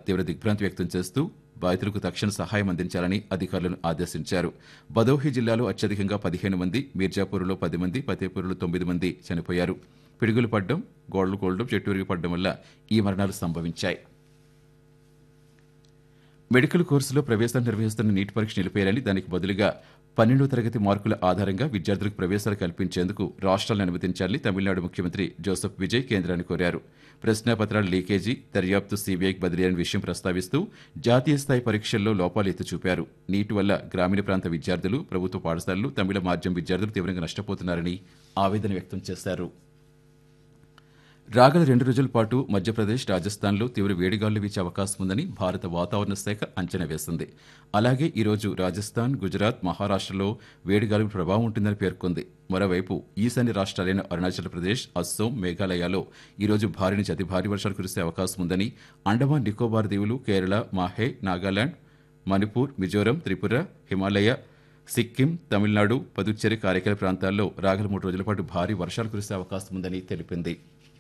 తీవ్ర దిగ్భ్రాంతి వ్యక్తం చేస్తూ బాధితులకు తక్షణ సహాయం అందించాలని అధికారులను ఆదేశించారు భదోహి జిల్లాలో అత్యధికంగా పదిహేను మంది మీర్జాపూర్లో పది మంది ఫతేపూర్లో తొమ్మిది మంది చనిపోయారు పిడుగులు పడ్డం గోడలు కూలడం చెట్టు విరిగి పడడం వల్ల ఈ మరణాలు సంభవించాయి మెడికల్ కోర్సులో ప్రవేశాలు నిర్వహిస్తున్న నీట్ పరీక్ష నిలిపేయాలని దానికి బదులుగా పన్నెండో తరగతి మార్కుల ఆధారంగా విద్యార్థులకు ప్రవేశాలు కల్పించేందుకు రాష్ట్రాలను అనుమతించాలని తమిళనాడు ముఖ్యమంత్రి జోసెఫ్ విజయ్ కేంద్రాన్ని కోరారు ప్రశ్నాపత్రాల లీకేజీ దర్యాప్తు సీబీఐకి బదిలీ అనే విషయం ప్రస్తావిస్తూ జాతీయ స్థాయి పరీక్షల్లో లోపాలు ఎత్తి చూపారు నీటి వల్ల గ్రామీణ ప్రాంత విద్యార్థులు ప్రభుత్వ పాఠశాలలు తమిళ మాధ్యమ విద్యార్థులు తీవ్రంగా నష్టపోతున్నారని ఆవేదన వ్యక్తం చేశారు రాగల రెండు రోజుల పాటు మధ్యప్రదేశ్ రాజస్థాన్లో తీవ్ర వేడిగాలు వీచే అవకాశం ఉందని భారత వాతావరణ శాఖ అంచనా వేసింది అలాగే ఈరోజు రాజస్థాన్ గుజరాత్ మహారాష్ట్రలో వేడిగాలుల ప్రభావం ఉంటుందని పేర్కొంది మరోవైపు ఈశాన్య రాష్ట్రాలైన అరుణాచల్ ప్రదేశ్ అస్సోం మేఘాలయలో ఈరోజు భారీ నుంచి అతి భారీ వర్షాలు కురిసే అవకాశం ఉందని అండమాన్ నికోబార్ దీవులు కేరళ మాహే నాగాలాండ్ మణిపూర్ మిజోరం త్రిపుర హిమాలయ సిక్కిం తమిళనాడు పుదుచ్చేరి కారైకల ప్రాంతాల్లో రాగల మూడు రోజుల పాటు భారీ వర్షాలు కురిసే అవకాశం ఉందని తెలిపింది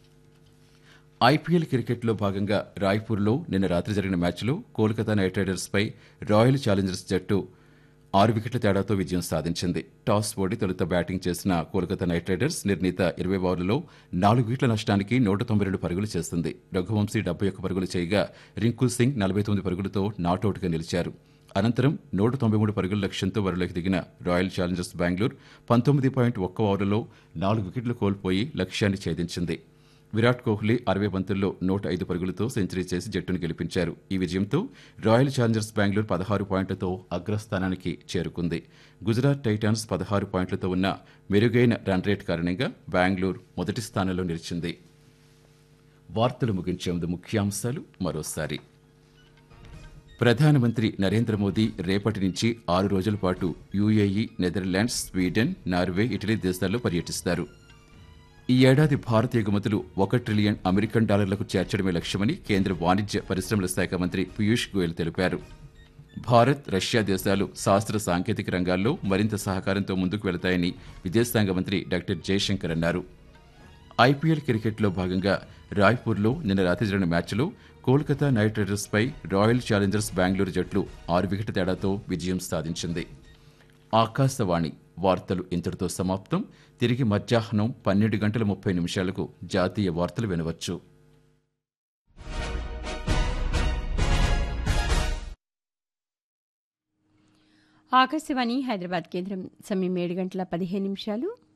ఐపీఎల్ క్రికెట్లో భాగంగా రాయ్పూర్లో నిన్న రాత్రి జరిగిన మ్యాచ్లో కోల్కతా నైట్ రైడర్స్పై రాయల్ ఛాలెంజర్స్ జట్టు ఆరు వికెట్ల తేడాతో విజయం సాధించింది టాస్ ఓడి తొలుత బ్యాటింగ్ చేసిన కోల్కతా నైట్ రైడర్స్ నిర్ణీత ఇరవై ఓవర్లలో నాలుగు వికెట్ల నష్టానికి నూట తొంభై రెండు పరుగులు చేసింది రఘువంశీ డెబ్బై ఒక్క పరుగులు చేయగా రింకు సింగ్ నలభై తొమ్మిది పరుగులతో నాటౌట్గా నిలిచారు అనంతరం నూట తొంభై మూడు పరుగుల లక్ష్యంతో బరిలోకి దిగిన రాయల్ ఛాలెంజర్స్ బెంగళూరు పంతొమ్మిది పాయింట్ ఒక్క ఓవర్లలో నాలుగు వికెట్లు కోల్పోయి లక్ష్యాన్ని ఛేదించింది విరాట్ కోహ్లీ అరవై బంతుల్లో నూట ఐదు పరుగులతో సెంచరీ చేసి జట్టును గెలిపించారు ఈ విజయంతో రాయల్ ఛాలెంజర్స్ బెంగళూరు పదహారు పాయింట్లతో అగ్రస్థానానికి చేరుకుంది గుజరాత్ టైటాన్స్ పదహారు పాయింట్లతో ఉన్న మెరుగైన రన్ రేట్ కారణంగా బెంగళూరు మొదటి స్థానంలో నిలిచింది వార్తలు ముగించే ముందు ముఖ్యాంశాలు మరోసారి ప్రధానమంత్రి నరేంద్ర మోదీ రేపటి నుంచి ఆరు రోజుల పాటు UAE Netherlands Sweden Norway Italy దేశాల్లో పర్యటిస్తారు ఈ ఏడాది భారత ఎగుమతులు ఒక ట్రిలియన్ అమెరికన్ డాలర్లకు చేర్చడమే లక్ష్యమని కేంద్ర వాణిజ్య పరిశ్రమల శాఖ మంత్రి పీయూష్ గోయల్ తెలిపారు భారత్ రష్యా దేశాలు శాస్త్ర సాంకేతిక రంగాల్లో మరింత సహకారంతో ముందుకు వెళతాయని విదేశాంగ మంత్రి డాక్టర్ జయశంకర్ అన్నారు ఐపీఎల్ క్రికెట్లో భాగంగా రాయ్పూర్లో నిన్న రాత్రి జరిగిన మ్యాచ్లో కోల్కతా నైట్ రైడర్స్పై రాయల్ ఛాలెంజర్స్ బెంగళూరు జట్లు ఆరు వికెట్ల తేడాతో విజయం సాధించింది ఆకాశవాణి వార్తలు ఇంతటితో సమాప్తం తిరిగి మధ్యాహ్నం పన్నెండు గంటల ముప్పై నిమిషాలకు జాతీయ వార్తలు వినవచ్చు ఆకాశవాణి హైదరాబాద్ కేంద్రం సమయం ఏడు గంటల పదిహేను నిమిషాలు